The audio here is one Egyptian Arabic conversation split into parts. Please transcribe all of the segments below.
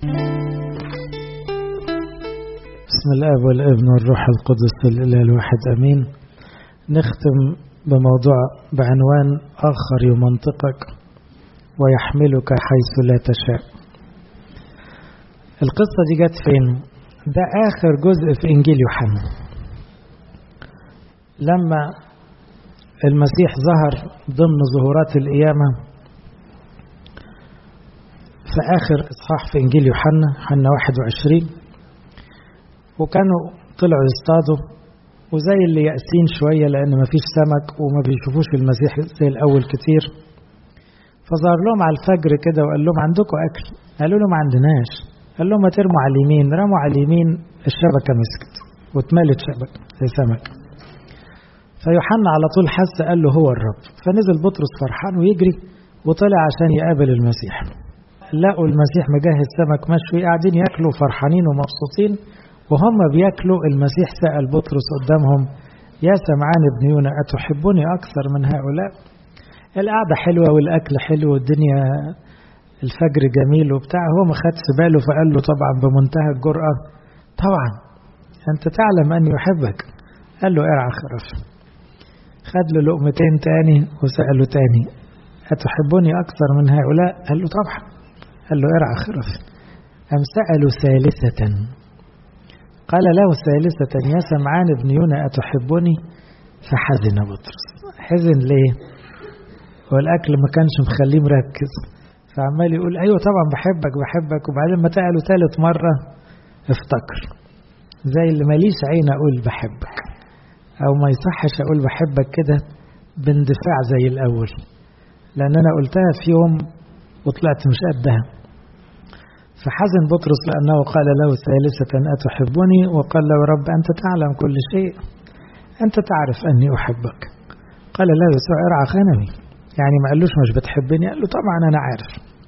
بسم الاب والابن والروح القدس الاله الواحد امين نختم بموضوع بعنوان اخر يمنطقك ويحملك حيث لا تشاء القصة دي جت فين ده اخر جزء في انجيل يوحنا لما المسيح ظهر ضمن ظهورات القيامة في آخر إصحاح في إنجيل يوحنا يوحنا 21 وكانوا طلعوا يصطادوا وزي اللي يأسين شوية لأن مفيش سمك وما بيشوفوش المسيح زي الأول كتير فظهر لهم على الفجر كده وقال لهم عندكم أكل قالوا له ما عندناش قال لهم ما ترموا على اليمين رموا على اليمين الشبكة مسكت واتملت شبكة زي سمك فيوحنا على طول حس قال له هو الرب فنزل بطرس فرحان ويجري وطلع عشان يقابل المسيح لقوا المسيح مجهز سمك مشوي قاعدين ياكلوا فرحانين ومبسوطين وهم بياكلوا المسيح سأل بطرس قدامهم يا سمعان ابن يونا أتحبني أكثر من هؤلاء القعدة حلوة والأكل حلو والدنيا الفجر جميل وبتاع هو ما خدش باله فقال له طبعا بمنتهى الجرأة طبعا أنت تعلم أني أحبك قال له ارعى خرف خد له لقمتين تاني وسأله تاني أتحبني أكثر من هؤلاء قال له طبعا قال له ارعى خرف أم سألوا ثالثة قال له ثالثة يا سمعان ابن يونا أتحبني فحزن بطرس حزن ليه والأكل ما كانش مخليه مركز فعمال يقول أيوة طبعا بحبك بحبك وبعدين ما تقله ثالث مرة افتكر زي اللي ماليش عين أقول بحبك أو ما يصحش أقول بحبك كده باندفاع زي الأول لأن أنا قلتها في يوم وطلعت مش قدها فحزن بطرس لأنه قال له ثالثة أتحبني وقال له رب أنت تعلم كل شيء أنت تعرف أني أحبك قال له يسوع ارعى غنمي يعني ما قالوش مش بتحبني قال له طبعا أنا عارف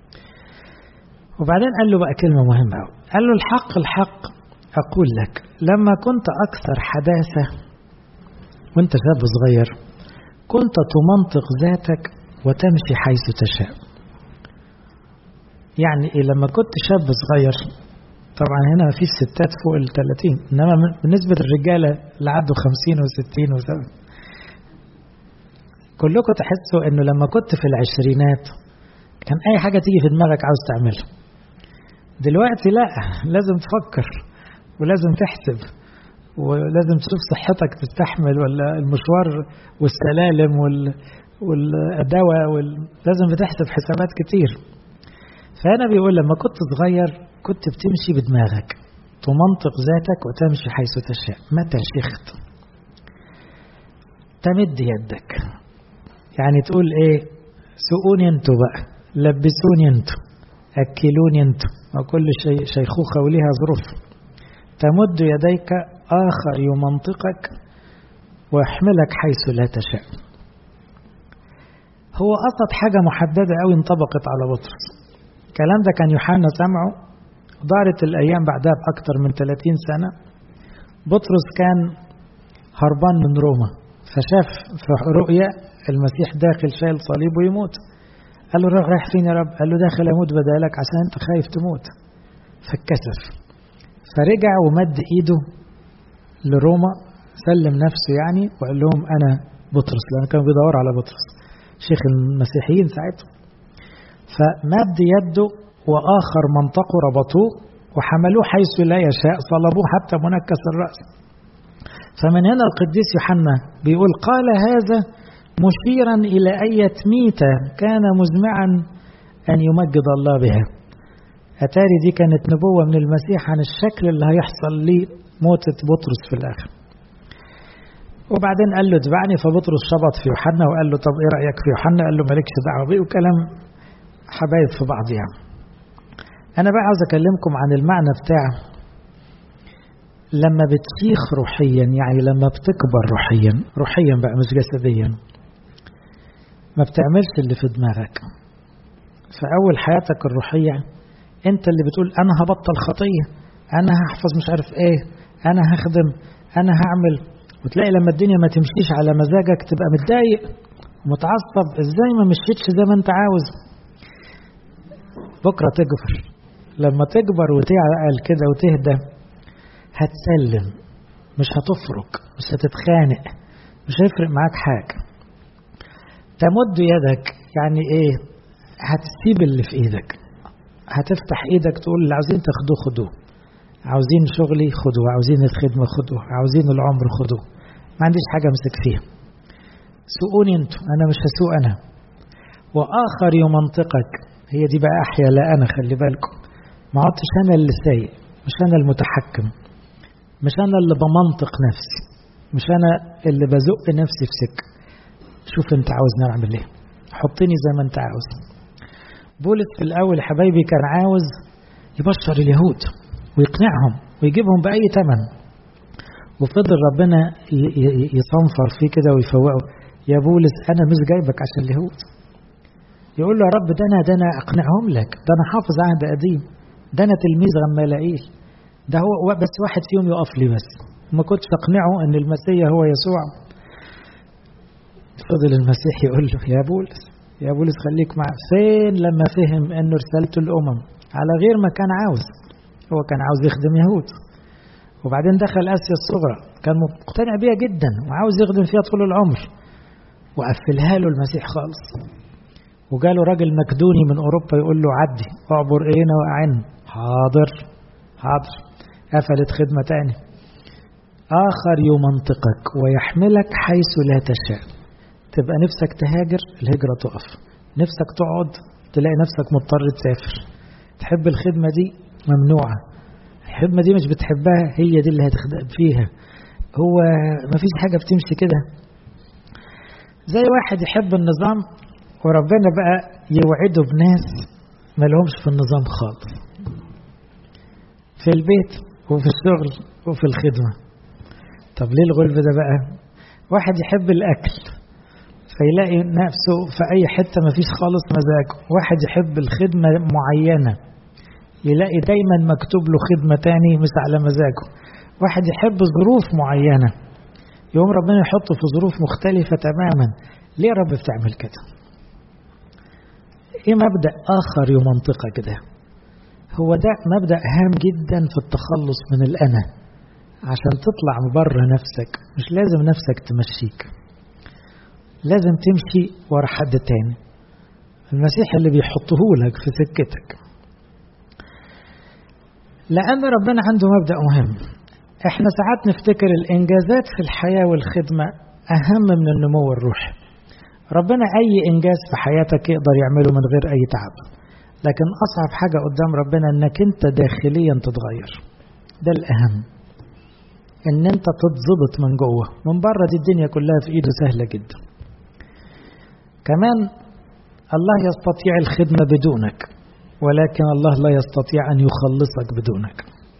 وبعدين قال له بقى كلمة مهمة أوي قال له الحق الحق أقول لك لما كنت أكثر حداثة وانت شاب صغير كنت تمنطق ذاتك وتمشي حيث تشاء يعني إيه لما كنت شاب صغير طبعا هنا مفيش ستات فوق ال 30 انما بالنسبه للرجاله اللي عدوا 50 و60 و70 كلكم تحسوا انه لما كنت في العشرينات كان اي حاجه تيجي في دماغك عاوز تعملها دلوقتي لا لازم تفكر ولازم تحسب ولازم تشوف صحتك تستحمل ولا المشوار والسلالم وال والدواء وال... لازم بتحسب حسابات كتير فهنا بيقول لما كنت صغير كنت بتمشي بدماغك تمنطق ذاتك وتمشي حيث تشاء متى شخت تمد يدك يعني تقول ايه سقوني انتوا بقى لبسوني انتوا اكلوني انتوا وكل شيء شيخوخه وليها ظروف تمد يديك اخر يمنطقك ويحملك حيث لا تشاء هو قصد حاجه محدده قوي انطبقت على بطرس الكلام ده كان يوحنا سمعه دارت الأيام بعدها بأكثر من 30 سنة بطرس كان هربان من روما فشاف في رؤيا المسيح داخل شايل صليب ويموت قال له رايح فين يا رب قال له داخل أموت بدالك عشان أنت خايف تموت فاتكسف فرجع ومد إيده لروما سلم نفسه يعني وقال لهم أنا بطرس لأن كانوا بيدوروا على بطرس شيخ المسيحيين ساعتهم فمد يده وآخر منطقه ربطوه وحملوه حيث لا يشاء صلبوه حتى منكس الرأس فمن هنا القديس يوحنا بيقول قال هذا مشيرا إلى أية ميتة كان مزمعا أن يمجد الله بها أتاري دي كانت نبوة من المسيح عن الشكل اللي هيحصل لموتة بطرس في الآخر وبعدين قال له اتبعني فبطرس شبط في يوحنا وقال له طب ايه رأيك في يوحنا قال له مالكش دعوة بيه وكلام حبايب في بعض يعني أنا بقى عاوز أكلمكم عن المعنى بتاع لما بتشيخ روحيا يعني لما بتكبر روحيا روحيا بقى مش جسديا ما بتعملش اللي في دماغك في أول حياتك الروحية أنت اللي بتقول أنا هبطل خطية أنا هحفظ مش عارف إيه أنا هخدم أنا هعمل وتلاقي لما الدنيا ما تمشيش على مزاجك تبقى متضايق ومتعصب ازاي ما مشيتش زي ما انت عاوز بكره تكبر لما تكبر وتعقل كده وتهدى هتسلم مش هتفرق مش هتتخانق مش هيفرق معاك حاجة تمد يدك يعني ايه هتسيب اللي في ايدك هتفتح ايدك تقول اللي عاوزين تاخدوه خدوه عاوزين شغلي خدوه عاوزين الخدمة خدوه عاوزين العمر خدوه ما عنديش حاجة امسك فيها سوقوني انتوا انا مش هسوق انا واخر يمنطقك هي دي بقى احيا لا انا خلي بالكم ما عدتش انا اللي سايق مش انا المتحكم مش انا اللي بمنطق نفسي مش انا اللي بزق نفسي في سكه شوف انت عاوز نعمل ايه حطني زي ما انت عاوز بولس في الاول يا حبايبي كان عاوز يبشر اليهود ويقنعهم ويجيبهم باي ثمن وفضل ربنا يصنفر فيه كده ويفوقه يا بولس انا مش جايبك عشان اليهود يقول له يا رب ده انا ده انا اقنعهم لك ده انا حافظ عهد قديم ده انا تلميذ غمالائيل ده هو بس واحد فيهم يقف لي بس ما كنتش اقنعه ان المسيح هو يسوع فضل المسيح يقول له يا بولس يا بولس خليك مع فين لما فهم انه رسالته الامم على غير ما كان عاوز هو كان عاوز يخدم يهود وبعدين دخل اسيا الصغرى كان مقتنع بيها جدا وعاوز يخدم فيها طول العمر وقفلها له المسيح خالص وجاله راجل مكدوني من اوروبا يقول له عدي اعبر اينا واعن حاضر حاضر قفلت خدمه تاني اخر يمنطقك ويحملك حيث لا تشاء تبقى نفسك تهاجر الهجره تقف نفسك تقعد تلاقي نفسك مضطر تسافر تحب الخدمه دي ممنوعه الخدمه دي مش بتحبها هي دي اللي هتخدم فيها هو مفيش حاجه بتمشي كده زي واحد يحب النظام وربنا بقى يوعده بناس ما لهمش في النظام خالص في البيت وفي الشغل وفي الخدمة طب ليه الغلب ده بقى واحد يحب الأكل فيلاقي نفسه في أي حتة ما فيش خالص مزاجه واحد يحب الخدمة معينة يلاقي دايما مكتوب له خدمة تاني مش على مزاجه واحد يحب ظروف معينة يوم ربنا يحطه في ظروف مختلفة تماما ليه يا رب بتعمل كده ايه مبدأ آخر يمنطقك ده هو ده مبدأ هام جدا في التخلص من الأنا عشان تطلع بره نفسك مش لازم نفسك تمشيك لازم تمشي ورا حد تاني المسيح اللي بيحطه لك في سكتك لأن ربنا عنده مبدأ مهم احنا ساعات نفتكر الإنجازات في الحياة والخدمة أهم من النمو الروحي ربنا أي إنجاز في حياتك يقدر يعمله من غير أي تعب لكن أصعب حاجة قدام ربنا أنك أنت داخليا تتغير ده الأهم أن أنت تتظبط من جوه من بره دي الدنيا كلها في إيده سهلة جدا كمان الله يستطيع الخدمة بدونك ولكن الله لا يستطيع أن يخلصك بدونك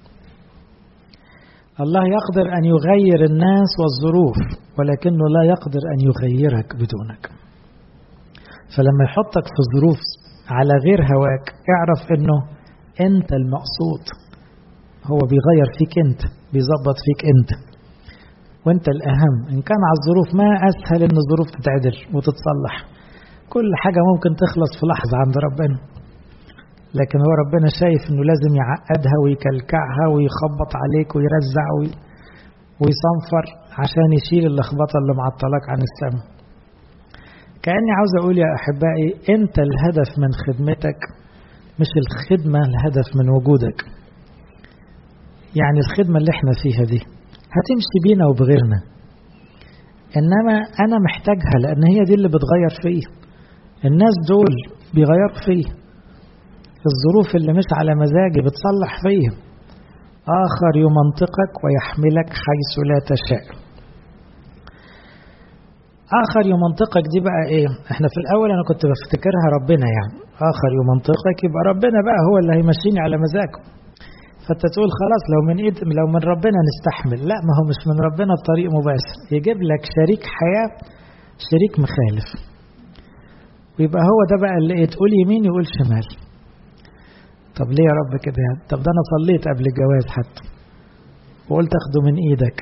الله يقدر أن يغير الناس والظروف ولكنه لا يقدر أن يغيرك بدونك فلما يحطك في ظروف على غير هواك اعرف انه انت المقصود هو بيغير فيك انت بيظبط فيك انت وانت الاهم ان كان على الظروف ما اسهل ان الظروف تتعدل وتتصلح كل حاجة ممكن تخلص في لحظة عند ربنا لكن هو ربنا شايف انه لازم يعقدها ويكلكعها ويخبط عليك ويرزع ويصنفر عشان يشيل اللخبطة اللي معطلك عن السماء كأني عاوز أقول يا أحبائي أنت الهدف من خدمتك مش الخدمة الهدف من وجودك يعني الخدمة اللي احنا فيها دي هتمشي بينا وبغيرنا إنما أنا محتاجها لأن هي دي اللي بتغير فيه الناس دول بيغيروا فيه الظروف اللي مش على مزاجي بتصلح فيه آخر يمنطقك ويحملك حيث لا تشاء آخر يمنطقك دي بقى إيه إحنا في الأول أنا كنت بفتكرها ربنا يعني آخر يمنطقك يبقى ربنا بقى هو اللي هيمشيني على مزاجه فانت تقول خلاص لو من ايد لو من ربنا نستحمل لا ما هو مش من ربنا بطريق مباشر يجيب لك شريك حياة شريك مخالف ويبقى هو ده بقى اللي ايه تقول يمين يقول شمال طب ليه يا رب كده يعني طب ده انا صليت قبل الجواز حتى وقلت اخده من ايدك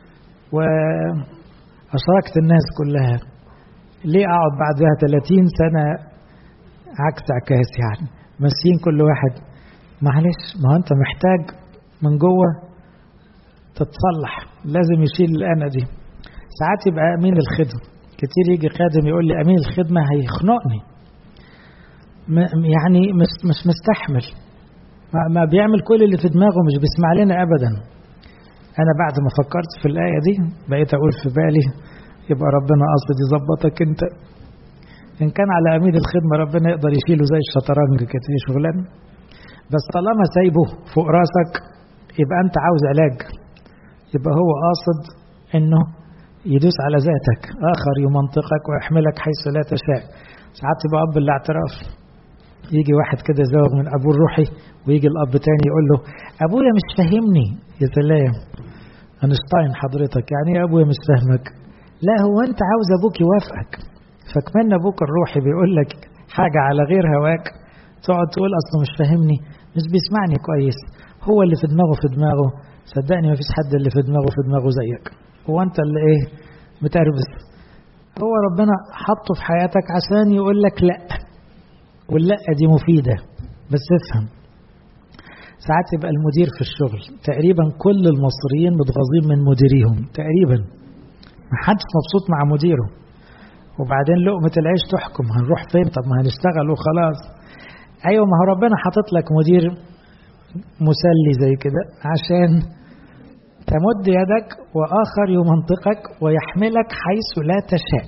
واشركت الناس كلها ليه اقعد بعدها 30 سنة عكس عكاس يعني ماشيين كل واحد معلش ما هو انت محتاج من جوه تتصلح لازم يشيل الأنا دي ساعات يبقى أمين الخدمة كتير يجي خادم يقول لي أمين الخدمة هيخنقني يعني مش, مش مستحمل ما بيعمل كل اللي في دماغه مش بيسمع لنا أبدا أنا بعد ما فكرت في الآية دي بقيت أقول في بالي يبقى ربنا قصد يظبطك أنت إن كان على أمين الخدمة ربنا يقدر يشيله زي الشطرنج كده هي شغلانة بس طالما سايبه فوق راسك يبقى أنت عاوز علاج يبقى هو قاصد إنه يدوس على ذاتك آخر يمنطقك ويحملك حيث لا تشاء ساعات يبقى أب الاعتراف يجي واحد كده زوج من أبوه الروحي ويجي الأب تاني يقول له أبويا مش فاهمني يا سلام أينشتاين حضرتك يعني إيه أبويا مش فاهمك لا هو أنت عاوز أبوك يوافقك فكمان أبوك الروحي بيقول لك حاجة على غير هواك تقعد تقول أصله مش فاهمني مش بيسمعني كويس هو اللي في دماغه في دماغه صدقني ما فيش حد اللي في دماغه في دماغه زيك هو أنت اللي إيه متربس هو ربنا حطه في حياتك عشان يقول لك لأ واللأ دي مفيدة بس افهم ساعات يبقى المدير في الشغل تقريبا كل المصريين متغاظين من مديريهم تقريبا ما حدش مبسوط مع مديره وبعدين لقمة العيش تحكم هنروح فين طب ما هنشتغل وخلاص ايوه ما هو ربنا حاطط لك مدير مسلي زي كده عشان تمد يدك واخر يمنطقك ويحملك حيث لا تشاء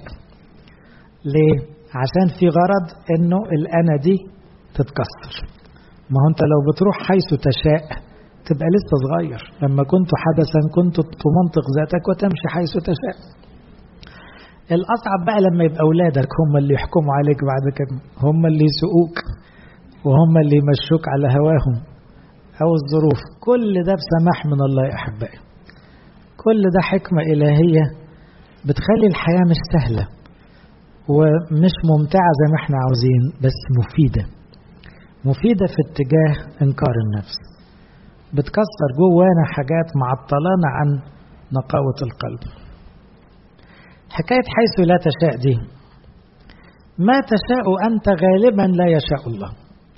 ليه عشان في غرض انه الانا دي تتكسر ما هو انت لو بتروح حيث تشاء تبقى لسه صغير لما كنت حدثا كنت تمنطق ذاتك وتمشي حيث تشاء الأصعب بقى لما يبقى أولادك هم اللي يحكموا عليك بعد كده هم اللي يسوقوك وهم اللي يمشوك على هواهم أو الظروف كل ده بسماح من الله يا أحبائي كل ده حكمة إلهية بتخلي الحياة مش سهلة ومش ممتعة زي ما احنا عاوزين بس مفيدة مفيدة في اتجاه إنكار النفس بتكسر جوانا حاجات معطلانا عن نقاوة القلب حكاية حيث لا تشاء دي ما تشاء أنت غالبا لا يشاء الله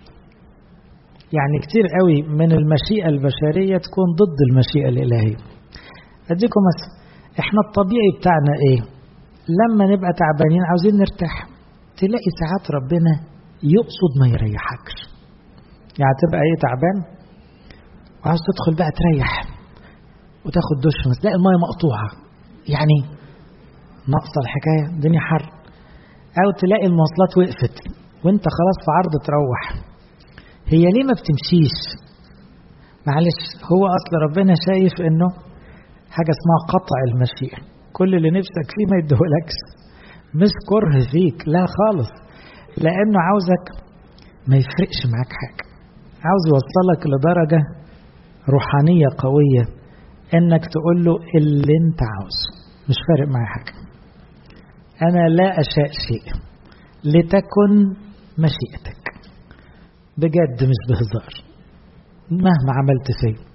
يعني كتير قوي من المشيئة البشرية تكون ضد المشيئة الإلهية أديكم مثلا إحنا الطبيعي بتاعنا إيه لما نبقى تعبانين عاوزين نرتاح تلاقي ساعات ربنا يقصد ما يريحكش يعني تبقى ايه تعبان وعاوز تدخل بقى تريح وتاخد دش بس تلاقي الميه مقطوعه يعني ناقصه الحكايه الدنيا حر او تلاقي المواصلات وقفت وانت خلاص في عرض تروح هي ليه ما بتمشيش معلش هو اصل ربنا شايف انه حاجه اسمها قطع المشيئه كل اللي نفسك فيه ما يديهولكش مش كره فيك لا خالص لانه عاوزك ما يفرقش معاك حاجه عاوز يوصلك لدرجه روحانيه قويه انك تقول له اللي انت عاوزه مش فارق معايا حاجه انا لا اشاء شيء لتكن مشيئتك بجد مش بهزار مهما عملت فيه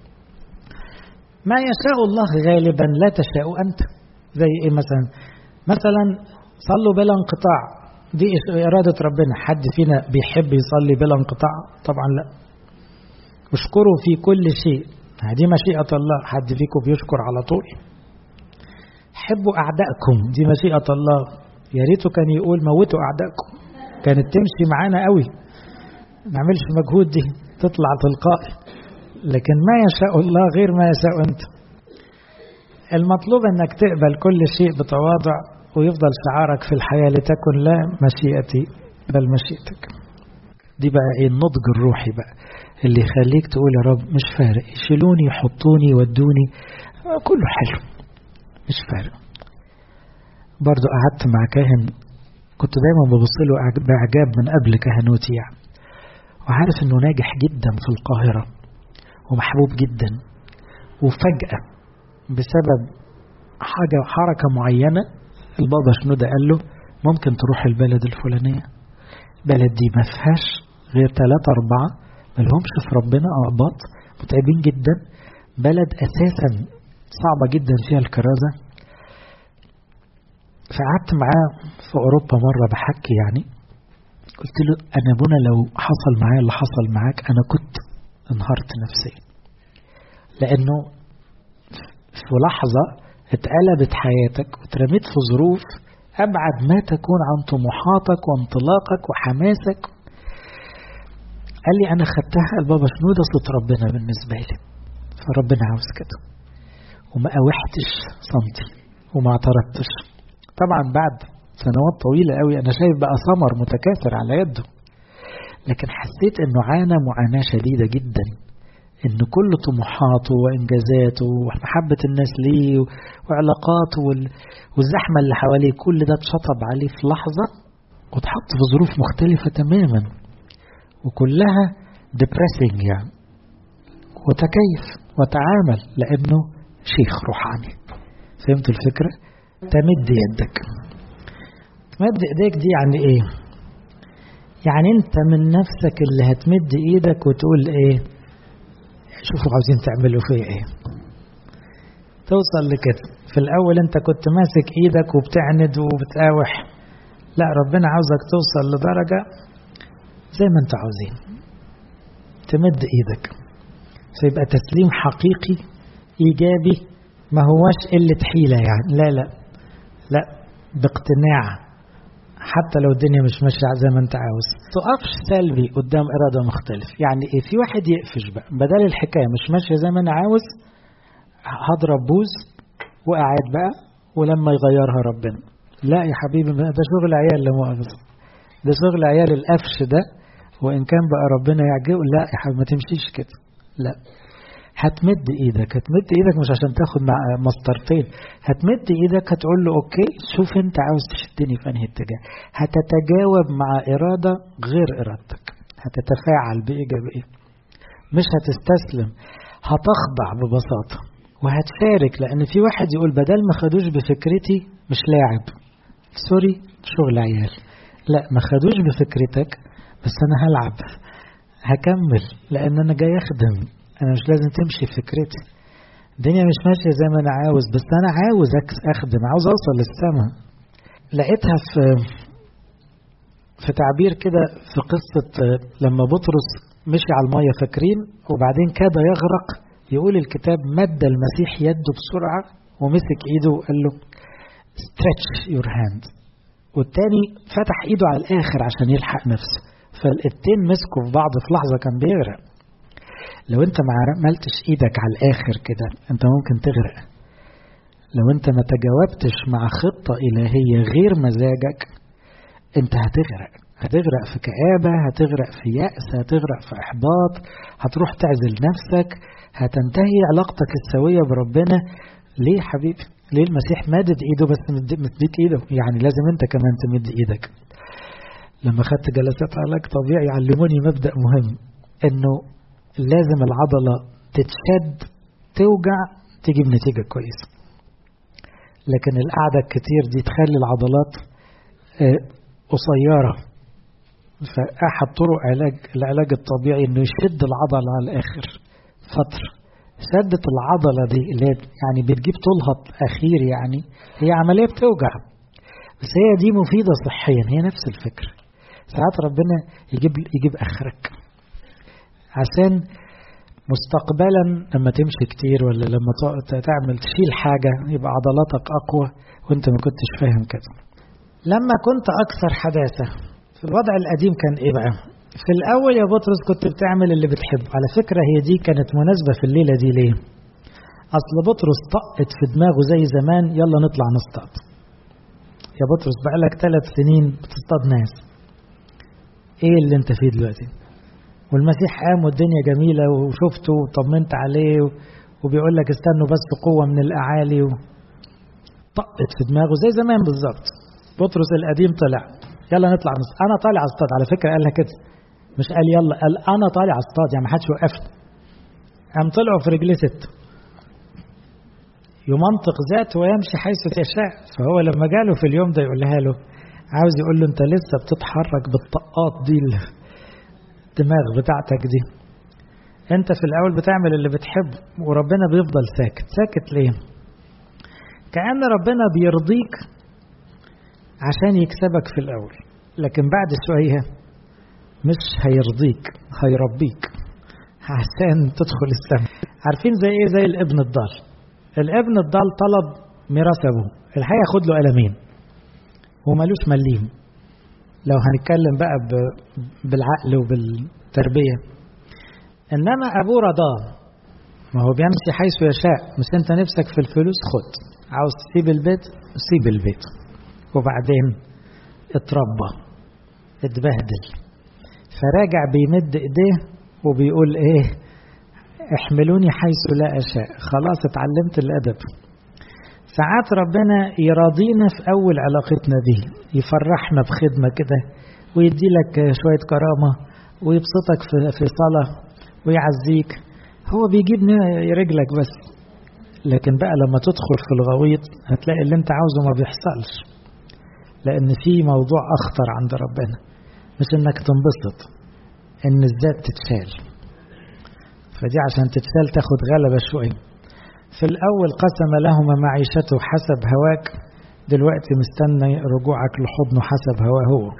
ما يشاء الله غالبا لا تشاء انت زي ايه مثلا مثلا صلوا بلا انقطاع دي إرادة ربنا حد فينا بيحب يصلي بلا انقطاع طبعا لا اشكروا في كل شيء هذه مشيئة الله حد فيكم بيشكر على طول حبوا أعدائكم دي مشيئة الله يا ريته كان يقول موتوا أعدائكم كانت تمشي معانا قوي ما نعملش مجهود دي تطلع تلقائي لكن ما يشاء الله غير ما يشاء أنت المطلوب أنك تقبل كل شيء بتواضع ويفضل شعارك في الحياة لتكن لا مشيئتي بل مشيئتك دي بقى ايه النضج الروحي بقى اللي يخليك تقول يا رب مش فارق يشيلوني يحطوني يودوني كله حلو مش فارق برضو قعدت مع كاهن كنت دايما ببص له باعجاب من قبل كهنوتي يعني وعارف انه ناجح جدا في القاهرة ومحبوب جدا وفجأة بسبب حاجة حركة معينة البابا شنودة قال له ممكن تروح البلد الفلانية بلد دي ما فيهاش غير ثلاثة أربعة ملهمش في ربنا أقباط متعبين جدا بلد أساسا صعبة جدا فيها الكرازة فقعدت معاه في أوروبا مرة بحكي يعني قلت له أنا بنا لو حصل معايا اللي حصل معاك أنا كنت انهارت نفسيا لأنه في لحظة اتقلبت حياتك وترميت في ظروف أبعد ما تكون عن طموحاتك وانطلاقك وحماسك قال لي أنا خدتها البابا شنودة صوت ربنا بالنسبة لي فربنا عاوز كده وما قاوحتش سنتي وما اعترضتش طبعا بعد سنوات طويلة قوي أنا شايف بقى ثمر متكاثر على يده لكن حسيت أنه عانى معاناة شديدة جدا ان كل طموحاته وانجازاته ومحبة الناس ليه وعلاقاته والزحمة اللي حواليه كل ده اتشطب عليه في لحظة واتحط في ظروف مختلفة تماما وكلها depressing يعني وتكيف وتعامل لانه شيخ روحاني فهمت الفكرة تمد يدك تمد ايديك دي يعني ايه يعني انت من نفسك اللي هتمد ايدك وتقول ايه شوفوا عاوزين تعملوا فيه ايه توصل لكده في الاول انت كنت ماسك ايدك وبتعند وبتقاوح لا ربنا عاوزك توصل لدرجة زي ما انت عاوزين تمد ايدك فيبقى تسليم حقيقي ايجابي ما هواش قلة حيلة يعني لا لا لا باقتناع حتى لو الدنيا مش ماشية زي ما انت عاوز تقفش سلبي قدام إرادة مختلف يعني ايه في واحد يقفش بقى بدل الحكاية مش ماشية زي ما انا عاوز هضرب بوز وقاعد بقى ولما يغيرها ربنا لا يا حبيبي ده شغل عيال لا مؤاخذة ده شغل عيال القفش ده وإن كان بقى ربنا يعجبه لا يا حبيبي ما تمشيش كده لا هتمد ايدك هتمد ايدك مش عشان تاخد مع مسطرتين هتمد ايدك هتقول له اوكي شوف انت عاوز تشدني في انهي اتجاه هتتجاوب مع ارادة غير ارادتك هتتفاعل بايجابية مش هتستسلم هتخضع ببساطة وهتشارك لان في واحد يقول بدل ما خدوش بفكرتي مش لاعب سوري شغل عيال لا ما خدوش بفكرتك بس انا هلعب هكمل لان انا جاي اخدم انا مش لازم تمشي فكرتي الدنيا مش ماشية زي ما انا عاوز بس انا عاوز اخدم عاوز اوصل للسماء لقيتها في في تعبير كده في قصة لما بطرس مشي على المية فاكرين وبعدين كاد يغرق يقول الكتاب مد المسيح يده بسرعة ومسك ايده وقال له stretch your hand والتاني فتح ايده على الاخر عشان يلحق نفسه فالاتنين مسكوا في بعض في لحظة كان بيغرق لو انت ما عملتش ايدك على الاخر كده انت ممكن تغرق لو انت ما تجاوبتش مع خطة الهية غير مزاجك انت هتغرق هتغرق في كآبة هتغرق في يأس هتغرق في إحباط هتروح تعزل نفسك هتنتهي علاقتك السوية بربنا ليه حبيبي ليه المسيح مادد ايده بس مديت ايده يعني لازم انت كمان تمد ايدك لما خدت جلسات علاج طبيعي علموني مبدأ مهم انه لازم العضلة تتشد توجع تجيب نتيجة كويسة لكن القعدة الكتير دي تخلي العضلات قصيرة فأحد طرق علاج العلاج الطبيعي انه يشد العضلة على الآخر فترة شدة العضلة دي اللي يعني بتجيب طولها أخير يعني هي عملية بتوجع بس هي دي مفيدة صحيا هي نفس الفكرة ساعات ربنا يجيب يجيب آخرك عشان مستقبلا لما تمشي كتير ولا لما تعمل تشيل حاجة يبقى عضلاتك أقوى وانت ما كنتش فاهم كده لما كنت أكثر حداثة في الوضع القديم كان إيه بقى في الأول يا بطرس كنت بتعمل اللي بتحبه على فكرة هي دي كانت مناسبة في الليلة دي ليه أصل بطرس طقت في دماغه زي زمان يلا نطلع نصطاد يا بطرس بقالك ثلاث سنين بتصطاد ناس ايه اللي انت فيه دلوقتي والمسيح قام والدنيا جميلة وشفته وطمنت عليه وبيقول لك استنوا بس قوة من الأعالي طقت في دماغه زي زمان بالظبط بطرس القديم طلع يلا نطلع نص انا طالع اصطاد على فكره قالها كده مش قال يلا قال انا طالع اصطاد يعني ما حدش وقفني قام طلعوا في رجليه ست يمنطق ذاته ويمشي حيث يشاء فهو لما جاله في اليوم ده يقولها له عاوز يقول له انت لسه بتتحرك بالطاقات دي الدماغ بتاعتك دي انت في الاول بتعمل اللي بتحبه وربنا بيفضل ساكت ساكت ليه كأن ربنا بيرضيك عشان يكسبك في الأول لكن بعد شوية مش هيرضيك هيربيك عشان تدخل السماء عارفين زي ايه زي الابن الضال الابن الضال طلب ميراث ابوه الحقيقه ياخد له قلمين ومالوش مليم لو هنتكلم بقى بالعقل وبالتربيه انما ابوه رضاه ما هو بيمشي حيث يشاء مش انت نفسك في الفلوس خد عاوز تسيب البيت سيب البيت وبعدين اتربى اتبهدل فراجع بيمد ايديه وبيقول ايه احملوني حيث لا اشاء خلاص اتعلمت الادب ساعات ربنا يراضينا في اول علاقتنا بيه يفرحنا بخدمه كده ويدي لك شويه كرامه ويبسطك في في صلاه ويعزيك هو بيجيب رجلك بس لكن بقى لما تدخل في الغويط هتلاقي اللي انت عاوزه ما بيحصلش لان في موضوع اخطر عند ربنا مش انك تنبسط ان الذات تتشال فدي عشان تتشال تاخد غلبة شوية في الأول قسم لهما معيشته حسب هواك دلوقتي مستني رجوعك لحضنه حسب هواه هو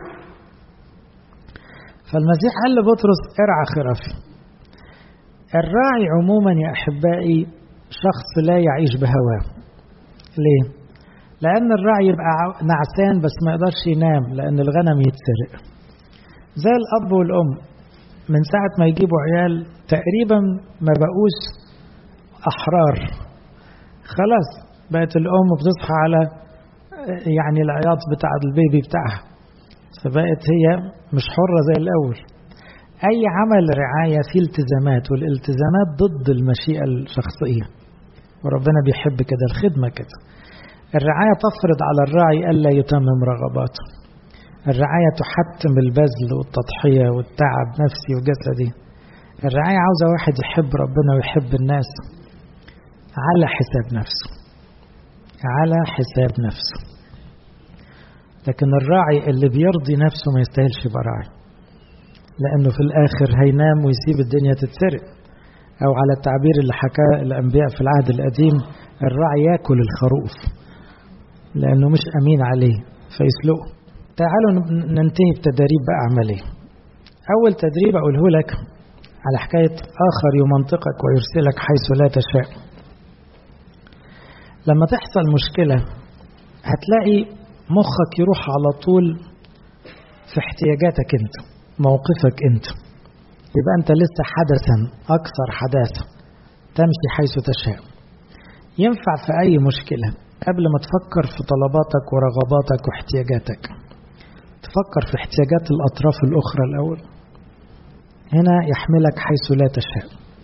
فالمسيح قال لبطرس ارعى خرافي الراعي عموما يا أحبائي شخص لا يعيش بهواه ليه؟ لأن الراعي يبقى نعسان بس ما يقدرش ينام لأن الغنم يتسرق زي الأب والأم من ساعة ما يجيبوا عيال تقريبا ما بقوش أحرار خلاص بقت الأم بتصحى على يعني العياط بتاع البيبي بتاعها فبقت هي مش حرة زي الأول أي عمل رعاية فيه التزامات والالتزامات ضد المشيئة الشخصية وربنا بيحب كده الخدمة كده الرعاية تفرض على الراعي ألا يتمم رغباته الرعاية تحتم البذل والتضحية والتعب نفسي وجسدي الرعاية عاوزة واحد يحب ربنا ويحب الناس على حساب نفسه على حساب نفسه لكن الراعي اللي بيرضي نفسه ما يستاهلش يبقى راعي لأنه في الآخر هينام ويسيب الدنيا تتسرق أو على التعبير اللي حكاه الأنبياء في العهد القديم الراعي ياكل الخروف لأنه مش أمين عليه فيسلقه تعالوا ننتهي بتدريب بقى عملية أول تدريب أقوله لك على حكاية آخر يمنطقك ويرسلك حيث لا تشاء لما تحصل مشكلة هتلاقي مخك يروح على طول في احتياجاتك انت موقفك انت يبقى انت لسه حدثا اكثر حداثة تمشي حيث تشاء ينفع في اي مشكلة قبل ما تفكر في طلباتك ورغباتك واحتياجاتك تفكر في احتياجات الاطراف الاخرى الاول هنا يحملك حيث لا تشاء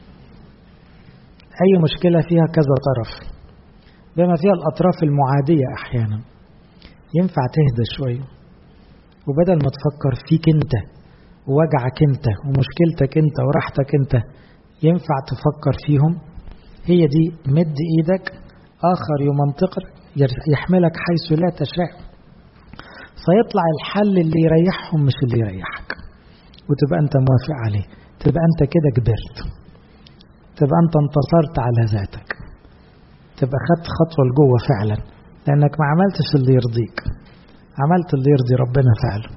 اي مشكلة فيها كذا طرف بما فيها الاطراف المعادية احيانا ينفع تهدى شوية وبدل ما تفكر فيك انت ووجعك انت ومشكلتك انت وراحتك انت ينفع تفكر فيهم هي دي مد ايدك اخر يمنطقك يحملك حيث لا تشاء فيطلع الحل اللي يريحهم مش اللي يريحك وتبقى انت موافق عليه تبقى انت كده كبرت تبقى انت انتصرت على ذاتك تبقى خدت خطوه لجوه فعلا لانك ما عملتش اللي يرضيك عملت اللي يرضي ربنا فعلا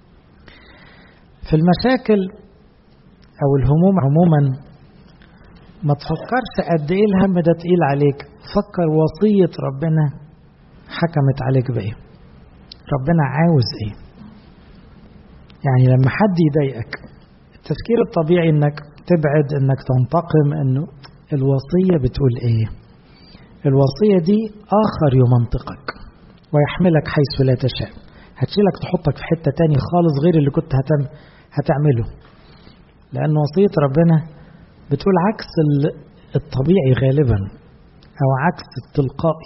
في المشاكل او الهموم عموما ما تفكرش قد ايه الهم ده تقيل عليك فكر وصية ربنا حكمت عليك بايه ربنا عاوز ايه يعني لما حد يضايقك التفكير الطبيعي انك تبعد انك تنتقم انه الوصية بتقول ايه الوصية دي اخر يمنطقك ويحملك حيث لا تشاء هتشيلك تحطك في حتة تاني خالص غير اللي كنت هتم هتعمله لأن وصية ربنا بتقول عكس الطبيعي غالبا أو عكس التلقائي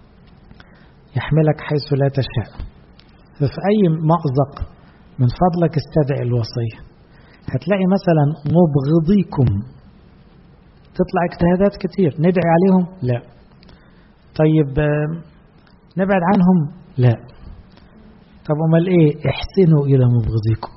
يحملك حيث لا تشاء ففي أي مأزق من فضلك استدعي الوصية هتلاقي مثلا مبغضيكم تطلع اجتهادات كتير ندعي عليهم لا طيب نبعد عنهم لا طب امال ايه احسنوا الى مبغضيكم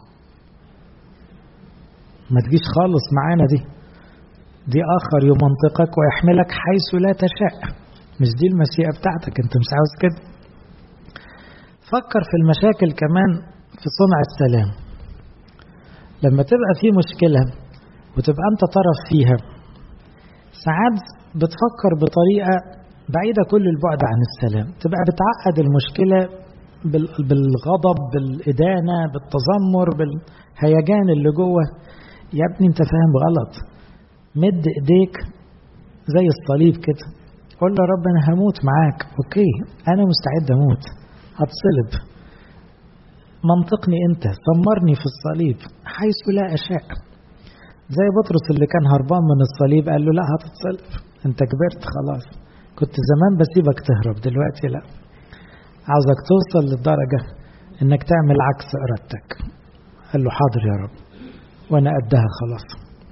ما تجيش خالص معانا دي دي اخر يمنطقك ويحملك حيث لا تشاء مش دي المشيئه بتاعتك انت مش عاوز كده فكر في المشاكل كمان في صنع السلام لما تبقى في مشكله وتبقى أنت طرف فيها ساعات بتفكر بطريقة بعيدة كل البعد عن السلام تبقى بتعقد المشكلة بالغضب بالإدانة بالتذمر بالهيجان اللي جوه يا ابني انت فاهم غلط مد ايديك زي الصليب كده قول له رب انا هموت معاك اوكي انا مستعد اموت هتصلب منطقني انت ثمرني في الصليب حيث لا اشاء زي بطرس اللي كان هربان من الصليب قال له لا هتتصلب انت كبرت خلاص كنت زمان بسيبك تهرب دلوقتي لا عاوزك توصل للدرجة انك تعمل عكس ارادتك قال له حاضر يا رب وانا قدها خلاص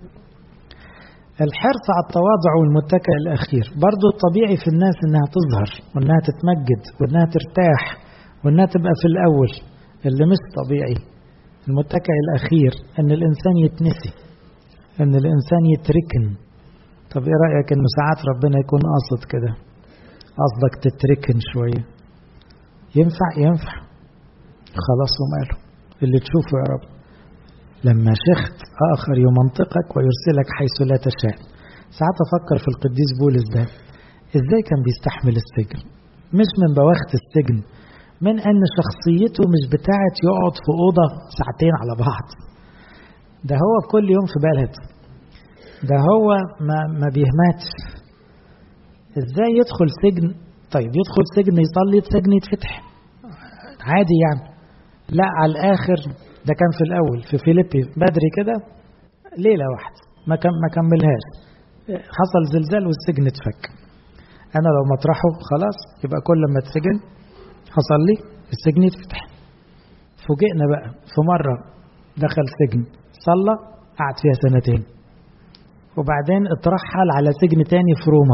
الحرص على التواضع والمتكئ الاخير برضو الطبيعي في الناس انها تظهر وانها تتمجد وانها ترتاح وانها تبقى في الاول اللي مش طبيعي المتكئ الاخير ان الانسان يتنسي ان الانسان يتركن طب ايه رايك ان ساعات ربنا يكون قاصد كده قصدك تتركن شويه ينفع ينفع خلاص وماله اللي تشوفه يا رب لما شخت آخر يمنطقك ويرسلك حيث لا تشاء ساعات أفكر في القديس بولس ده إزاي كان بيستحمل السجن مش من بواخت السجن من أن شخصيته مش بتاعت يقعد في أوضة ساعتين على بعض ده هو كل يوم في بلد ده هو ما, ما بيهمتش إزاي يدخل سجن طيب يدخل سجن يصلي سجن يتفتح عادي يعني لا على الآخر ده كان في الأول في فيليبي بدري كده ليلة واحدة ما كم ما كملهاش حصل زلزال والسجن اتفك أنا لو مطرحه خلاص يبقى كل ما اتسجن حصل لي السجن يتفتح فوجئنا بقى في مرة دخل سجن صلى قعد فيها سنتين وبعدين اترحل على سجن تاني في روما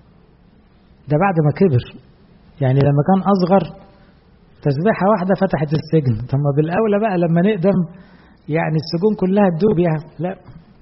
ده بعد ما كبر يعني لما كان أصغر تسبيحة واحدة فتحت السجن طب ما بالأولى بقى لما نقدم يعني السجون كلها تدوب يعني لا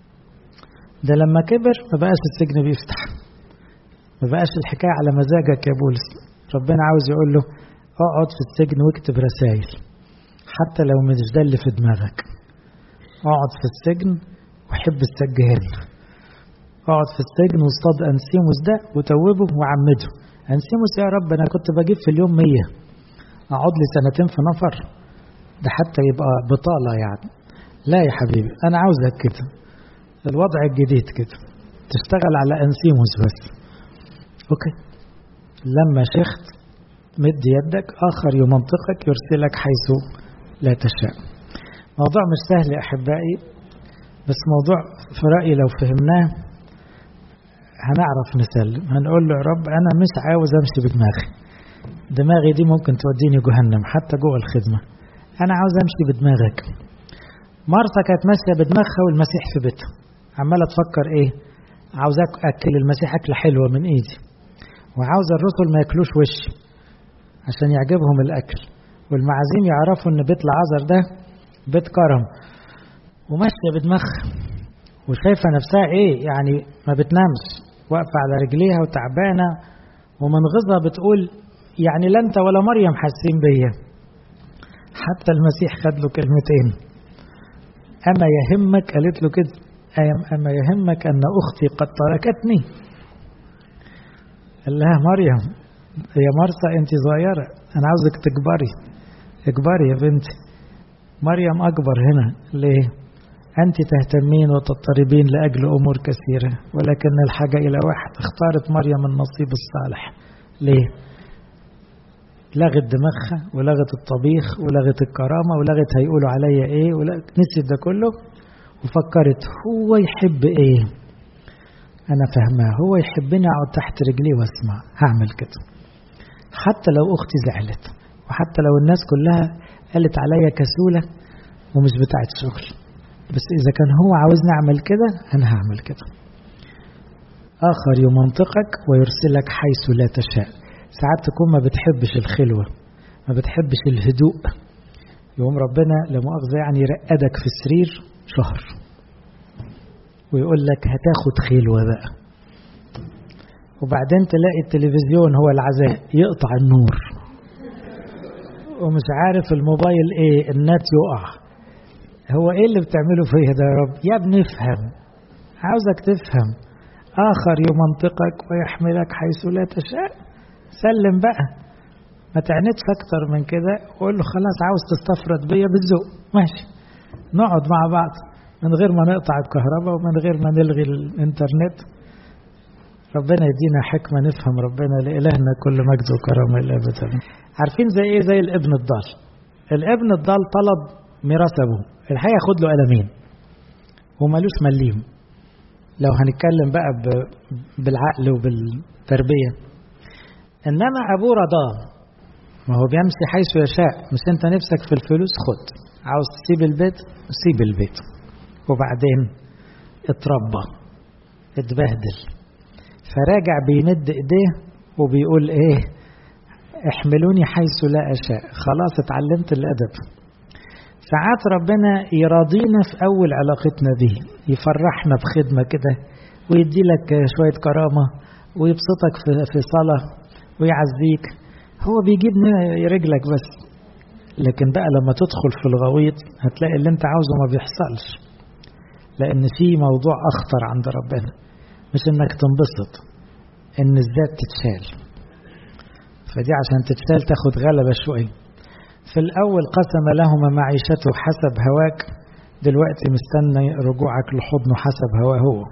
ده لما كبر ما بقاش السجن بيفتح ما بقاش الحكاية على مزاجك يا بولس ربنا عاوز يقول له اقعد في السجن واكتب رسائل حتى لو مش ده اللي في دماغك اقعد في السجن وحب السجان اقعد في السجن واصطاد انسيموس ده وتوبه وعمده انسيموس يا رب انا كنت بجيب في اليوم مية اقعد لي سنتين في نفر ده حتى يبقى بطالة يعني لا يا حبيبي انا عاوزك كده الوضع الجديد كده تشتغل على انسيموس بس اوكي لما شخت مد يدك اخر يمنطقك يرسلك حيث لا تشاء موضوع مش سهل يا احبائي بس موضوع في رايي لو فهمناه هنعرف نسلم هنقول له يا رب انا مش عاوز امشي بدماغي دماغي دي ممكن توديني جهنم حتى جوه الخدمه انا عاوز امشي بدماغك مرثا كانت ماشيه بدماغها والمسيح في بيتها عماله تفكر ايه عاوز اكل المسيح اكله حلوه من ايدي وعاوز الرسل ما ياكلوش وشي عشان يعجبهم الاكل والمعازيم يعرفوا ان بيت العذر ده بيت كرم وماشيه بدماغها وشايفه نفسها ايه يعني ما بتنامش واقفه على رجليها وتعبانه ومنغصه بتقول يعني لا انت ولا مريم حاسين بيا حتى المسيح خد له كلمتين اما يهمك قالت له كده اما يهمك ان اختي قد تركتني قال لها مريم يا مرسى انت صغيره انا عاوزك تكبري اكبري يا بنتي مريم اكبر هنا ليه انت تهتمين وتضطربين لاجل امور كثيره ولكن الحاجه الى واحد اختارت مريم النصيب الصالح ليه لغت دماغها ولغت الطبيخ ولغت الكرامة ولغت هيقولوا عليا ايه نسيت ده كله وفكرت هو يحب ايه انا فاهماه هو يحبني اقعد تحت رجليه واسمع هعمل كده حتى لو اختي زعلت وحتى لو الناس كلها قالت عليا كسولة ومش بتاعت شغل بس اذا كان هو عاوزني اعمل كده انا هعمل كده اخر يمنطقك ويرسلك حيث لا تشاء ساعات تكون ما بتحبش الخلوة ما بتحبش الهدوء يوم ربنا لمؤاخذة يعني يرقدك في السرير شهر ويقول لك هتاخد خلوة بقى وبعدين تلاقي التلفزيون هو العزاء يقطع النور ومش عارف الموبايل ايه النت يقع هو ايه اللي بتعمله فيا ده يا رب يا ابني افهم عاوزك تفهم آخر يمنطقك ويحملك حيث لا تشاء سلم بقى ما تعندش أكتر من كده وقول له خلاص عاوز تستفرد بيا بالذوق ماشي نقعد مع بعض من غير ما نقطع الكهرباء ومن غير ما نلغي الإنترنت ربنا يدينا حكمة نفهم ربنا لإلهنا كل مجد وكرم إلى أبدا عارفين زي إيه زي الابن الضال الابن الضال طلب ميراث أبوه الحقيقة ياخد له قلمين ومالوش مليم لو هنتكلم بقى بالعقل وبالتربية إنما أبوه رضاه ما هو بيمشي حيث يشاء مش أنت نفسك في الفلوس خد عاوز تسيب البيت سيب البيت وبعدين اتربى اتبهدل فراجع بيمد ايديه وبيقول ايه احملوني حيث لا اشاء خلاص اتعلمت الادب ساعات ربنا يراضينا في اول علاقتنا به يفرحنا بخدمه كده ويدي لك شويه كرامه ويبسطك في في صلاه ويعزيك هو بيجيب رجلك بس لكن بقى لما تدخل في الغويط هتلاقي اللي انت عاوزه ما بيحصلش لان في موضوع اخطر عند ربنا مش انك تنبسط ان الذات تتشال فدي عشان تتشال تاخد غلبة شوية في الأول قسم لهما معيشته حسب هواك دلوقتي مستني رجوعك لحضنه حسب هواه هو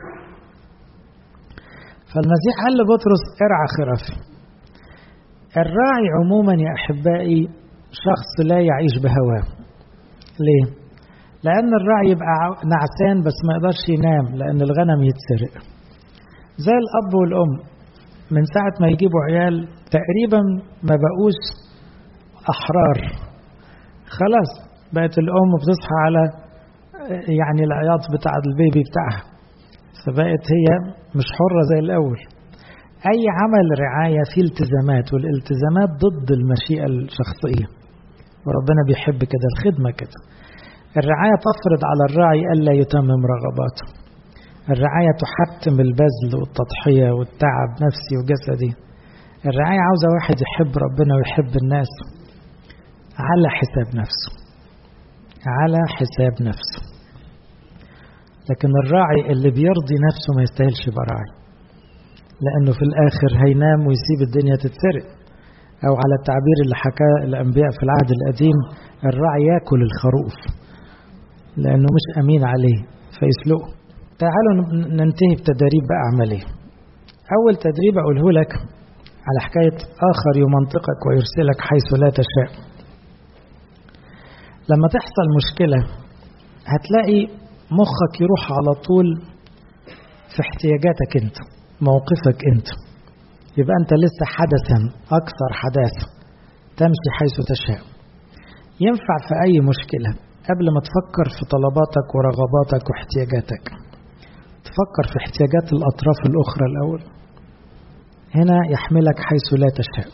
فالمسيح قال لبطرس ارعى خرافي الراعي عموما يا أحبائي شخص لا يعيش بهواه ليه؟ لأن الراعي يبقى نعسان بس ما يقدرش ينام لأن الغنم يتسرق زي الأب والأم من ساعة ما يجيبوا عيال تقريبا ما بقوش أحرار خلاص بقت الأم بتصحى على يعني العياط بتاع البيبي بتاعها فبقت هي مش حرة زي الأول أي عمل رعاية فيه التزامات والالتزامات ضد المشيئة الشخصية وربنا بيحب كده الخدمة كده الرعاية تفرض على الراعي ألا يتمم رغباته الرعاية تحتم البذل والتضحية والتعب نفسي وجسدي الرعاية عاوزة واحد يحب ربنا ويحب الناس على حساب نفسه على حساب نفسه لكن الراعي اللي بيرضي نفسه ما يستاهلش يبقى راعي لأنه في الآخر هينام ويسيب الدنيا تتسرق أو على التعبير اللي حكاه الأنبياء في العهد القديم الراعي ياكل الخروف لأنه مش أمين عليه فيسلقه تعالوا ننتهي بتدريب بقى عملية أول تدريب أقوله لك على حكاية آخر يمنطقك ويرسلك حيث لا تشاء لما تحصل مشكلة هتلاقي مخك يروح على طول في احتياجاتك انت موقفك انت يبقى انت لسه حدثا اكثر حداثة تمشي حيث تشاء ينفع في اي مشكلة قبل ما تفكر في طلباتك ورغباتك واحتياجاتك تفكر في احتياجات الاطراف الاخرى الاول هنا يحملك حيث لا تشاء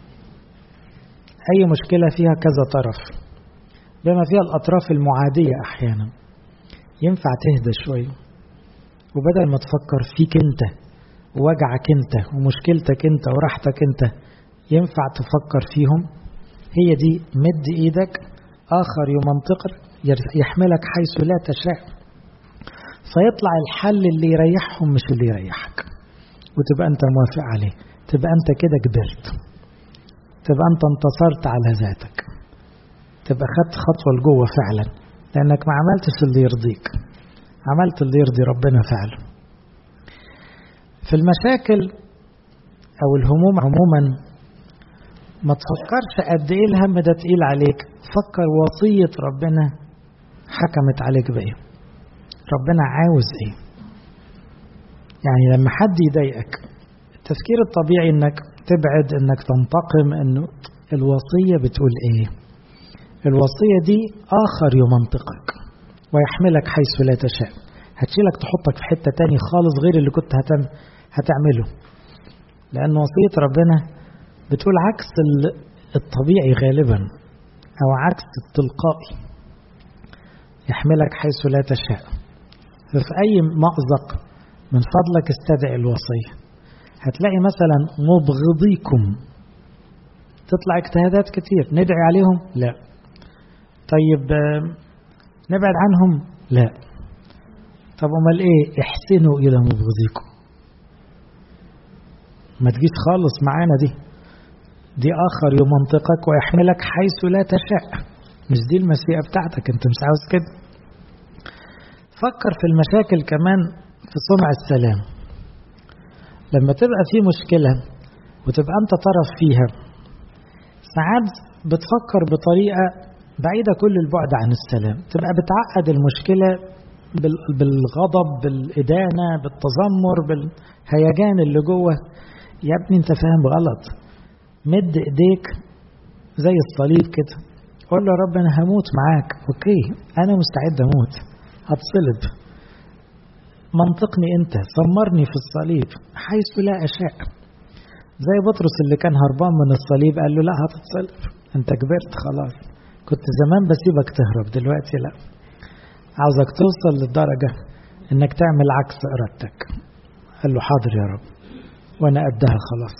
اي مشكلة فيها كذا طرف بما فيها الاطراف المعادية احيانا ينفع تهدى شوية وبدل ما تفكر فيك انت ووجعك انت ومشكلتك انت وراحتك انت ينفع تفكر فيهم هي دي مد ايدك اخر يمنطقك يحملك حيث لا تشاء فيطلع الحل اللي يريحهم مش اللي يريحك وتبقى انت موافق عليه تبقى انت كده كبرت تبقى انت انتصرت على ذاتك تبقى خدت خطوة لجوه فعلا لانك ما عملتش اللي يرضيك عملت اللي يرضي ربنا فعلا في المشاكل او الهموم عموما ما تفكرش قد ايه الهم ده تقيل عليك فكر وصية ربنا حكمت عليك بايه ربنا عاوز ايه يعني لما حد يضايقك التفكير الطبيعي انك تبعد انك تنتقم انه الوصية بتقول ايه الوصية دي اخر يمنطقك ويحملك حيث لا تشاء هتشيلك تحطك في حتة تاني خالص غير اللي كنت هتم هتعمله لأن وصية ربنا بتقول عكس الطبيعي غالبا أو عكس التلقائي يحملك حيث لا تشاء ففي أي مأزق من فضلك استدعي الوصية هتلاقي مثلا مبغضيكم تطلع اجتهادات كتير ندعي عليهم لا طيب نبعد عنهم لا طب امال ايه احسنوا الى مبغضيكم ما تجيش خالص معانا دي دي اخر يمنطقك ويحملك حيث لا تشاء مش دي المشيئه بتاعتك انت مش عاوز كده فكر في المشاكل كمان في صنع السلام لما تبقى في مشكله وتبقى انت طرف فيها ساعات بتفكر بطريقه بعيده كل البعد عن السلام تبقى بتعقد المشكله بالغضب بالإدانة بالتذمر بالهيجان اللي جوه يا ابني انت فاهم غلط مد ايديك زي الصليب كده قول له يا رب انا هموت معاك اوكي انا مستعد اموت هتصلب منطقني انت ثمرني في الصليب حيث لا اشاء زي بطرس اللي كان هربان من الصليب قال له لا هتتصلب انت كبرت خلاص كنت زمان بسيبك تهرب دلوقتي لا عاوزك توصل للدرجة انك تعمل عكس ارادتك قال له حاضر يا رب وانا قدها خلاص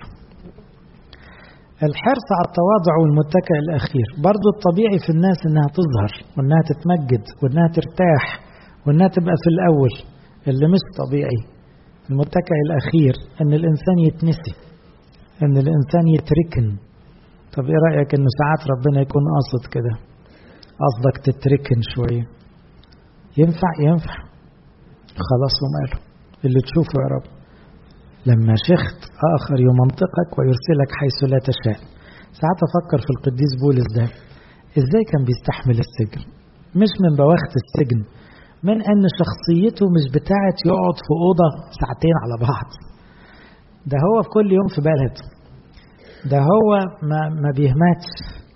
الحرص على التواضع والمتكئ الاخير برضو الطبيعي في الناس انها تظهر وانها تتمجد وانها ترتاح وانها تبقى في الاول اللي مش طبيعي المتكئ الاخير ان الانسان يتنسي ان الانسان يتركن طب ايه رايك انه ساعات ربنا يكون قاصد كده قصدك تتركن شويه ينفع ينفع خلاص وماله اللي تشوفه يا رب لما شخت آخر يمنطقك ويرسلك حيث لا تشاء ساعات أفكر في القديس بولس ده إزاي كان بيستحمل السجن مش من بواخت السجن من أن شخصيته مش بتاعت يقعد في أوضة ساعتين على بعض ده هو في كل يوم في بلد ده هو ما, ما بيهمتش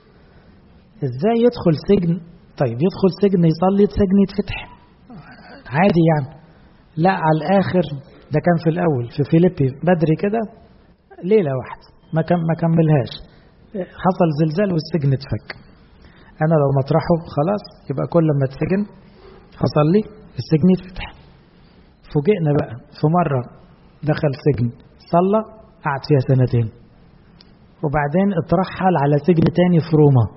ازاي يدخل سجن طيب يدخل سجن يصلي سجن يتفتح عادي يعني لا على الاخر ده كان في الاول في فيليبي بدري كده ليله واحده ما كم ما كملهاش حصل زلزال والسجن اتفك انا لو مطرحه خلاص يبقى كل ما اتسجن حصل لي السجن يتفتح فوجئنا بقى في مره دخل سجن صلى قعد فيها سنتين وبعدين اترحل على سجن تاني في روما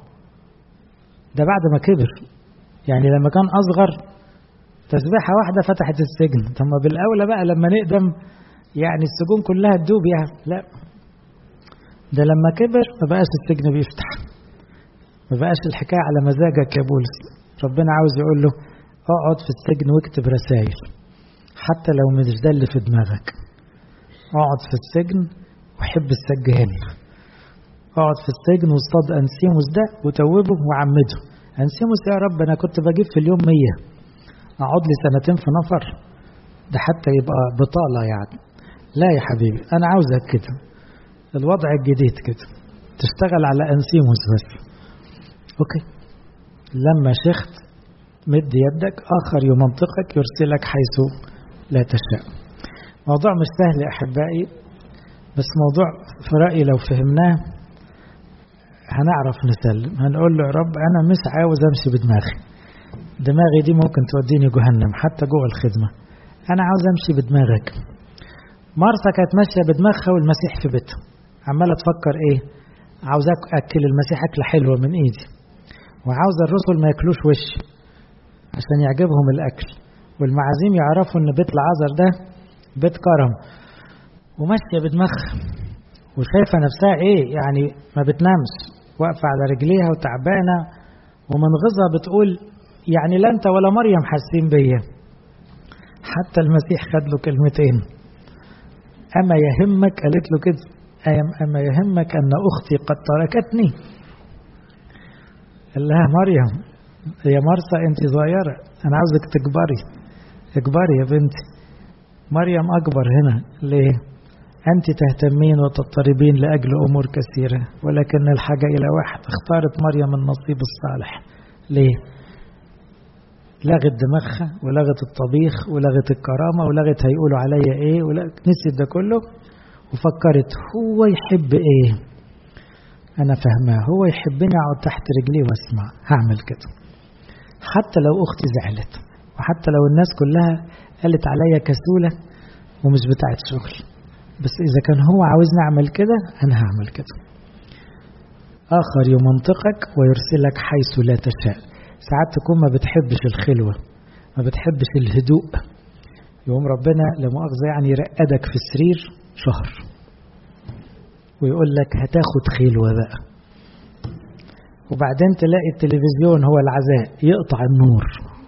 ده بعد ما كبر يعني لما كان أصغر تسبيحة واحدة فتحت السجن ثم بالأولى بقى لما نقدم يعني السجون كلها تدوب يعني لا ده لما كبر ما بقاش السجن بيفتح ما بقاش الحكاية على مزاجك يا بولس ربنا عاوز يقول له اقعد في السجن واكتب رسائل حتى لو مش ده اللي في دماغك اقعد في السجن وحب السجان اقعد في السجن واصطاد انسيموس ده وتوبه وعمده انسيموس يا رب انا كنت بجيب في اليوم مية اقعد لي سنتين في نفر ده حتى يبقى بطالة يعني لا يا حبيبي انا عاوزك كده الوضع الجديد كده تشتغل على انسيموس بس اوكي لما شخت مد يدك اخر يمنطقك يرسلك حيث لا تشاء موضوع مش سهل يا احبائي بس موضوع في رايي لو فهمناه هنعرف نسلم هنقول له يا رب انا مش عاوز امشي بدماغي دماغي دي ممكن توديني جهنم حتى جوه الخدمه انا عاوز امشي بدماغك مرسى كانت ماشيه بدماغها والمسيح في بيتها عماله تفكر ايه عاوز اكل المسيح اكله حلوه من ايدي وعاوز الرسل ما ياكلوش وشي عشان يعجبهم الاكل والمعازيم يعرفوا ان بيت العذر ده بيت كرم وماشيه بدماغها وشايفه نفسها ايه يعني ما بتنامش واقفه على رجليها وتعبانه ومنغصه بتقول يعني لا انت ولا مريم حاسين بيا حتى المسيح خد له كلمتين اما يهمك قالت له كده اما يهمك ان اختي قد تركتني قال لها مريم يا مرسى انت صغيره انا عاوزك تكبري اكبري يا بنتي مريم اكبر هنا ليه أنت تهتمين وتضطربين لأجل أمور كثيرة ولكن الحاجة إلى واحد اختارت مريم النصيب الصالح ليه؟ لغت دماغها ولغت الطبيخ ولغت الكرامة ولغت هيقولوا عليا إيه نسيت ده كله وفكرت هو يحب إيه؟ أنا فاهماه هو يحبني أقعد تحت رجليه وأسمع هعمل كده حتى لو أختي زعلت وحتى لو الناس كلها قالت عليا كسولة ومش بتاعت شغل بس إذا كان هو عاوزني أعمل كده أنا هعمل كده آخر يمنطقك ويرسلك حيث لا تشاء ساعات تكون ما بتحبش الخلوة ما بتحبش الهدوء يقوم ربنا لمؤاخذة يعني يرقدك في السرير شهر ويقول لك هتاخد خلوة بقى وبعدين تلاقي التلفزيون هو العزاء يقطع النور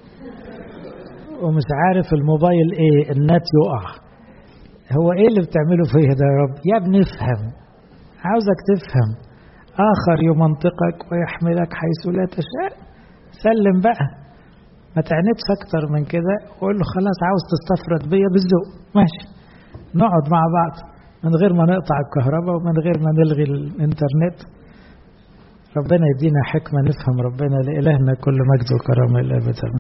ومش عارف الموبايل ايه النت يقع هو ايه اللي بتعمله فيا ده يا رب يا ابني افهم عاوزك تفهم اخر يمنطقك ويحملك حيث لا تشاء سلم بقى ما تعندش اكتر من كده وقول له خلاص عاوز تستفرد بيا بالذوق ماشي نقعد مع بعض من غير ما نقطع الكهرباء ومن غير ما نلغي الانترنت ربنا يدينا حكمة نفهم ربنا لإلهنا كل مجد وكرامة إلى أبدا